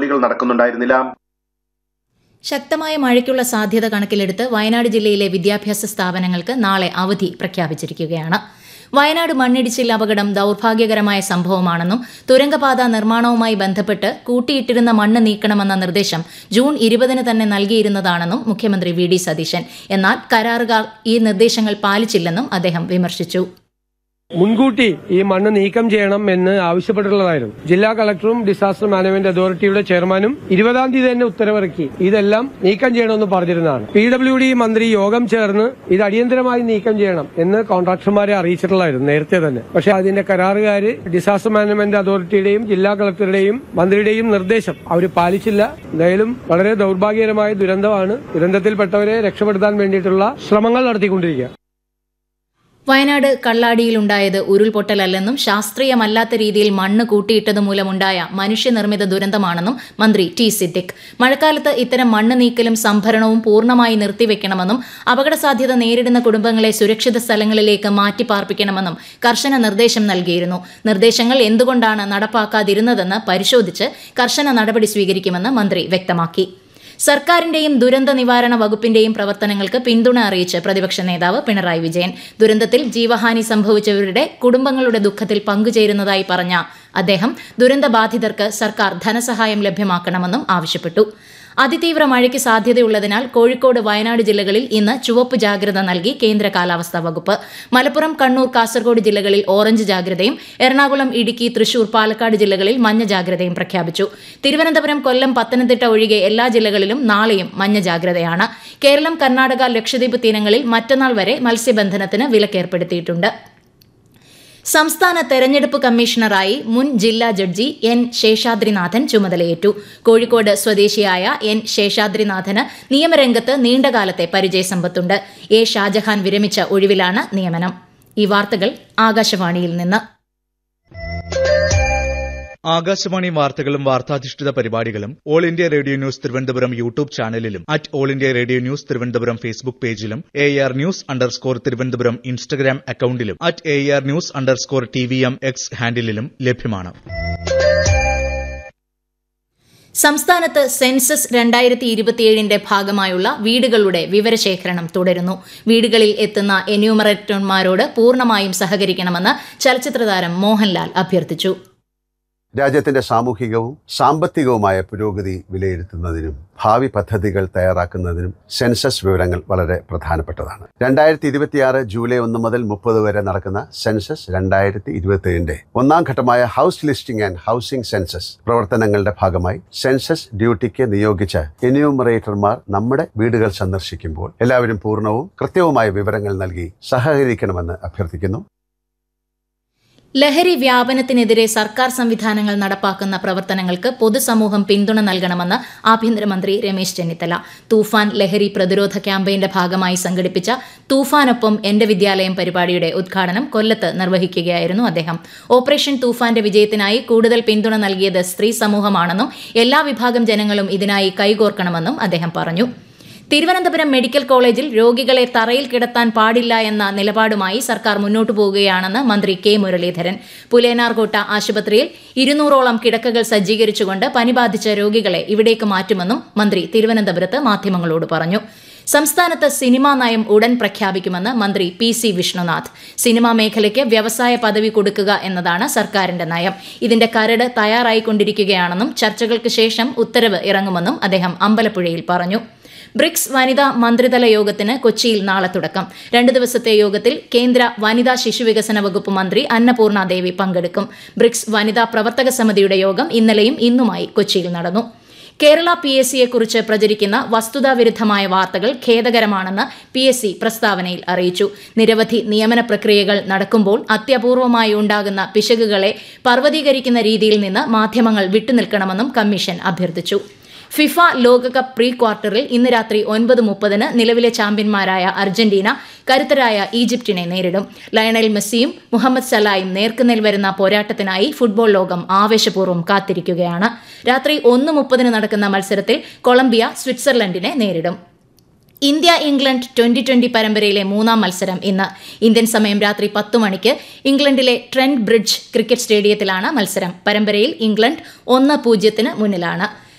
നടപടികൾ നടക്കുന്നുണ്ടായിരുന്നില്ല ശക്തമായ മഴയ്ക്കുള്ള സാധ്യത കണക്കിലെടുത്ത് വയനാട് ജില്ലയിലെ വിദ്യാഭ്യാസ സ്ഥാപനങ്ങൾക്ക് നാളെ അവധി പ്രഖ്യാപിച്ചിരിക്കുകയാണ് വയനാട് മണ്ണിടിച്ചിൽ അപകടം ദൌർഭാഗ്യകരമായ സംഭവമാണെന്നും തുരങ്കപാത നിർമ്മാണവുമായി ബന്ധപ്പെട്ട് കൂട്ടിയിട്ടിരുന്ന മണ്ണ് നീക്കണമെന്ന നിർദ്ദേശം ജൂൺ ഇരുപതിന് തന്നെ നൽകിയിരുന്നതാണെന്നും മുഖ്യമന്ത്രി വി ഡി സതീശൻ എന്നാൽ കരാറുകാർ ഈ നിർദ്ദേശങ്ങൾ പാലിച്ചില്ലെന്നും അദ്ദേഹം വിമർശിച്ചു മുൻകൂട്ടി ഈ മണ്ണ് നീക്കം ചെയ്യണം എന്ന് ആവശ്യപ്പെട്ടിട്ടുള്ളതായിരുന്നു ജില്ലാ കളക്ടറും ഡിസാസ്റ്റർ മാനേജ്മെന്റ് അതോറിറ്റിയുടെ ചെയർമാനും ഇരുപതാം തീയതി തന്നെ ഉത്തരവിറക്കി ഇതെല്ലാം നീക്കം ചെയ്യണമെന്ന് പറഞ്ഞിരുന്നതാണ് പി ഡബ്ല്യു ഡി മന്ത്രി യോഗം ചേർന്ന് ഇത് അടിയന്തരമായി നീക്കം ചെയ്യണം എന്ന് കോൺട്രാക്ടർമാരെ അറിയിച്ചിട്ടുള്ളതായിരുന്നു നേരത്തെ തന്നെ പക്ഷേ അതിന്റെ കരാറുകാര് ഡിസാസ്റ്റർ മാനേജ്മെന്റ് അതോറിറ്റിയുടെയും ജില്ലാ കളക്ടറുടെയും മന്ത്രിയുടെയും നിർദ്ദേശം അവർ പാലിച്ചില്ല എന്തായാലും വളരെ ദൗർഭാഗ്യകരമായ ദുരന്തമാണ് ദുരന്തത്തിൽപ്പെട്ടവരെ രക്ഷപ്പെടുത്താൻ വേണ്ടിയിട്ടുള്ള ശ്രമങ്ങൾ നടത്തിക്കൊണ്ടിരിക്കുക വയനാട് കള്ളാടിയിലുണ്ടായത് ഉരുൾപൊട്ടലല്ലെന്നും ശാസ്ത്രീയമല്ലാത്ത രീതിയിൽ മണ്ണ് കൂട്ടിയിട്ടത് മൂലമുണ്ടായ മനുഷ്യനിർമ്മിത ദുരന്തമാണെന്നും മന്ത്രി ടി സിദ്ദിഖ് മഴക്കാലത്ത് ഇത്തരം മണ്ണ് നീക്കലും സംഭരണവും പൂർണ്ണമായി നിർത്തിവെക്കണമെന്നും അപകട സാധ്യത നേരിടുന്ന കുടുംബങ്ങളെ സുരക്ഷിത സ്ഥലങ്ങളിലേക്ക് മാറ്റിപ്പാർപ്പിക്കണമെന്നും കർശന നിർദ്ദേശം നൽകിയിരുന്നു നിർദ്ദേശങ്ങൾ എന്തുകൊണ്ടാണ് നടപ്പാക്കാതിരുന്നതെന്ന് പരിശോധിച്ച് കർശന നടപടി സ്വീകരിക്കുമെന്ന് മന്ത്രി വ്യക്തമാക്കി സർക്കാരിന്റെയും ദുരന്ത നിവാരണ വകുപ്പിന്റെയും പ്രവർത്തനങ്ങൾക്ക് പിന്തുണ അറിയിച്ച് പ്രതിപക്ഷ നേതാവ് പിണറായി വിജയൻ ദുരന്തത്തിൽ ജീവഹാനി സംഭവിച്ചവരുടെ കുടുംബങ്ങളുടെ ദുഃഖത്തിൽ പങ്കുചേരുന്നതായി പറഞ്ഞ അദ്ദേഹം ദുരന്തബാധിതർക്ക് സർക്കാർ ധനസഹായം ലഭ്യമാക്കണമെന്നും ആവശ്യപ്പെട്ടു അതിതീവ്ര മഴയ്ക്ക് സാധ്യതയുള്ളതിനാൽ കോഴിക്കോട് വയനാട് ജില്ലകളിൽ ഇന്ന് ചുവപ്പ് ജാഗ്രത നൽകി കേന്ദ്ര കാലാവസ്ഥാ വകുപ്പ് മലപ്പുറം കണ്ണൂർ കാസർഗോഡ് ജില്ലകളിൽ ഓറഞ്ച് ജാഗ്രതയും എറണാകുളം ഇടുക്കി തൃശൂർ പാലക്കാട് ജില്ലകളിൽ മഞ്ഞ ജാഗ്രതയും പ്രഖ്യാപിച്ചു തിരുവനന്തപുരം കൊല്ലം പത്തനംതിട്ട ഒഴികെ എല്ലാ ജില്ലകളിലും നാളെയും മഞ്ഞ ജാഗ്രതയാണ് കേരളം കർണാടക ലക്ഷദ്വീപ് തീരങ്ങളിൽ മറ്റന്നാൾ വരെ മത്സ്യബന്ധനത്തിന് വിലക്കേർപ്പെടുത്തിയിട്ടുണ്ട് സംസ്ഥാന തെരഞ്ഞെടുപ്പ് കമ്മീഷണറായി മുൻ ജില്ലാ ജഡ്ജി എൻ ശേഷാദ്രിനാഥൻ ചുമതലയേറ്റു കോഴിക്കോട് സ്വദേശിയായ എൻ ശേഷാദ്രിനാഥന് നിയമരംഗത്ത് നീണ്ടകാലത്തെ പരിചയസമ്പത്തുണ്ട് എ ഷാജഹാൻ വിരമിച്ച ഒഴിവിലാണ് നിയമനം ഈ വാർത്തകൾ ആകാശവാണിയിൽ നിന്ന് ആകാശവാണി വാർത്തകളും വാർത്താധിഷ്ഠിത പരിപാടികളും all India radio news Thiruvananthapuram YouTube ചാനലിലും at all India radio news Thiruvananthapuram Facebook പേജിലും A R news underscore Thiruvananthapuram Instagram അക്കൌണ്ടിലും at A R news underscore T V M X ഹാൻഡിലും ലഭ്യമാണ് സംസ്ഥാനത്ത് സെൻസസ് രണ്ടായിരത്തി ഇരുപത്തിയേഴിന്റെ ഭാഗമായുള്ള വീടുകളുടെ വിവരശേഖരണം തുടരുന്നു വീടുകളിൽ എത്തുന്ന എന്യൂമറേറ്റർമാരോട് പൂർണ്ണമായും സഹകരിക്കണമെന്ന് ചലച്ചിത്രതാരം മോഹൻലാൽ അഭ്യർത്ഥിച്ചു രാജ്യത്തിന്റെ സാമൂഹികവും സാമ്പത്തികവുമായ പുരോഗതി വിലയിരുത്തുന്നതിനും ഭാവി പദ്ധതികൾ തയ്യാറാക്കുന്നതിനും സെൻസസ് വിവരങ്ങൾ വളരെ പ്രധാനപ്പെട്ടതാണ് രണ്ടായിരത്തി ഇരുപത്തിയാറ് ജൂലൈ ഒന്ന് മുതൽ മുപ്പത് വരെ നടക്കുന്ന സെൻസസ് രണ്ടായിരത്തി ഇരുപത്തിയേഴിന്റെ ഒന്നാം ഘട്ടമായ house listing and housing census പ്രവർത്തനങ്ങളുടെ ഭാഗമായി സെൻസസ് ഡ്യൂട്ടിക്ക് നിയോഗിച്ച എന്യൂമറേറ്റർമാർ നമ്മുടെ വീടുകൾ സന്ദർശിക്കുമ്പോൾ എല്ലാവരും പൂർണ്ണവും കൃത്യവുമായ വിവരങ്ങൾ നൽകി സഹകരിക്കണമെന്ന് അഭ്യർത്ഥിക്കുന്നു ലഹരി വ്യാപനത്തിനെതിരെ സർക്കാർ സംവിധാനങ്ങൾ നടപ്പാക്കുന്ന പ്രവർത്തനങ്ങൾക്ക് പൊതുസമൂഹം പിന്തുണ നൽകണമെന്ന് ആഭ്യന്തരമന്ത്രി രമേശ് ചെന്നിത്തല തൂഫാൻ ലഹരി പ്രതിരോധ ക്യാമ്പയിന്റെ ഭാഗമായി സംഘടിപ്പിച്ച തൂഫാനൊപ്പം എന്റെ വിദ്യാലയം പരിപാടിയുടെ ഉദ്ഘാടനം കൊല്ലത്ത് നിർവഹിക്കുകയായിരുന്നു അദ്ദേഹം ഓപ്പറേഷൻ തൂഫാന്റെ വിജയത്തിനായി കൂടുതൽ പിന്തുണ നൽകിയത് സ്ത്രീ സമൂഹമാണെന്നും എല്ലാ വിഭാഗം ജനങ്ങളും ഇതിനായി കൈകോർക്കണമെന്നും അദ്ദേഹം പറഞ്ഞു തിരുവനന്തപുരം മെഡിക്കൽ കോളേജിൽ രോഗികളെ തറയിൽ കിടത്താൻ പാടില്ല എന്ന നിലപാടുമായി സർക്കാർ മുന്നോട്ടു പോവുകയാണെന്ന് മന്ത്രി കെ മുരളീധരൻ പുലേനാർകോട്ട ആശുപത്രിയിൽ ഇരുന്നൂറോളം കിടക്കകൾ സജ്ജീകരിച്ചുകൊണ്ട് പനി ബാധിച്ച രോഗികളെ ഇവിടേക്ക് മാറ്റുമെന്നും മന്ത്രി തിരുവനന്തപുരത്ത് മാധ്യമങ്ങളോട് പറഞ്ഞു സംസ്ഥാനത്ത് സിനിമാ നയം ഉടൻ പ്രഖ്യാപിക്കുമെന്ന് മന്ത്രി പി സി വിഷ്ണുനാഥ് സിനിമാ മേഖലയ്ക്ക് വ്യവസായ പദവി കൊടുക്കുക എന്നതാണ് സർക്കാരിന്റെ നയം ഇതിന്റെ കരട് തയ്യാറായിക്കൊണ്ടിരിക്കുകയാണെന്നും ചർച്ചകൾക്ക് ശേഷം ഉത്തരവ് ഇറങ്ങുമെന്നും അദ്ദേഹം അമ്പലപ്പുഴയിൽ പറഞ്ഞു ബ്രിക്സ് വനിതാ മന്ത്രിതല യോഗത്തിന് കൊച്ചിയിൽ നാളെ തുടക്കം രണ്ടു ദിവസത്തെ യോഗത്തിൽ കേന്ദ്ര വനിതാ ശിശുവികസന വകുപ്പ് മന്ത്രി അന്നപൂർണ ദേവി പങ്കെടുക്കും ബ്രിക്സ് വനിതാ പ്രവർത്തക സമിതിയുടെ യോഗം ഇന്നലെയും ഇന്നുമായി കൊച്ചിയിൽ നടന്നു കേരള പി എസ് സിയെക്കുറിച്ച് പ്രചരിക്കുന്ന വസ്തുതാവിരുദ്ധമായ വാർത്തകൾ ഖേദകരമാണെന്ന് പി എസ് സി പ്രസ്താവനയിൽ അറിയിച്ചു നിരവധി നിയമന പ്രക്രിയകൾ നടക്കുമ്പോൾ അത്യപൂർവമായി ഉണ്ടാകുന്ന പിശകുകളെ പർവ്വതീകരിക്കുന്ന രീതിയിൽ നിന്ന് മാധ്യമങ്ങൾ വിട്ടുനിൽക്കണമെന്നും കമ്മീഷൻ അഭ്യർത്ഥിച്ചു ഫിഫ ലോകകപ്പ് പ്രീ ക്വാർട്ടറിൽ ഇന്ന് രാത്രി ഒൻപത് മുപ്പതിന് നിലവിലെ ചാമ്പ്യന്മാരായ അർജന്റീന കരുത്തരായ ഈജിപ്തിനെ നേരിടും ലയണൽ മെസ്സിയും മുഹമ്മദ് സലായും നേർക്കുനേൽ വരുന്ന പോരാട്ടത്തിനായി ഫുട്ബോൾ ലോകം ആവേശപൂർവ്വം കാത്തിരിക്കുകയാണ് രാത്രി ഒന്ന് മുപ്പതിന് നടക്കുന്ന മത്സരത്തിൽ കൊളംബിയ സ്വിറ്റ്സർലൻഡിനെ നേരിടും ഇന്ത്യ ഇംഗ്ലണ്ട് ട്വന്റി ട്വന്റി പരമ്പരയിലെ മൂന്നാം മത്സരം ഇന്ന് ഇന്ത്യൻ സമയം രാത്രി പത്ത് മണിക്ക് ഇംഗ്ലണ്ടിലെ ട്രെന്റ് ബ്രിഡ്ജ് ക്രിക്കറ്റ് സ്റ്റേഡിയത്തിലാണ് മത്സരം പരമ്പരയിൽ ഇംഗ്ലണ്ട് ഒന്ന് പൂജ്യത്തിന് മുന്നിലാണ്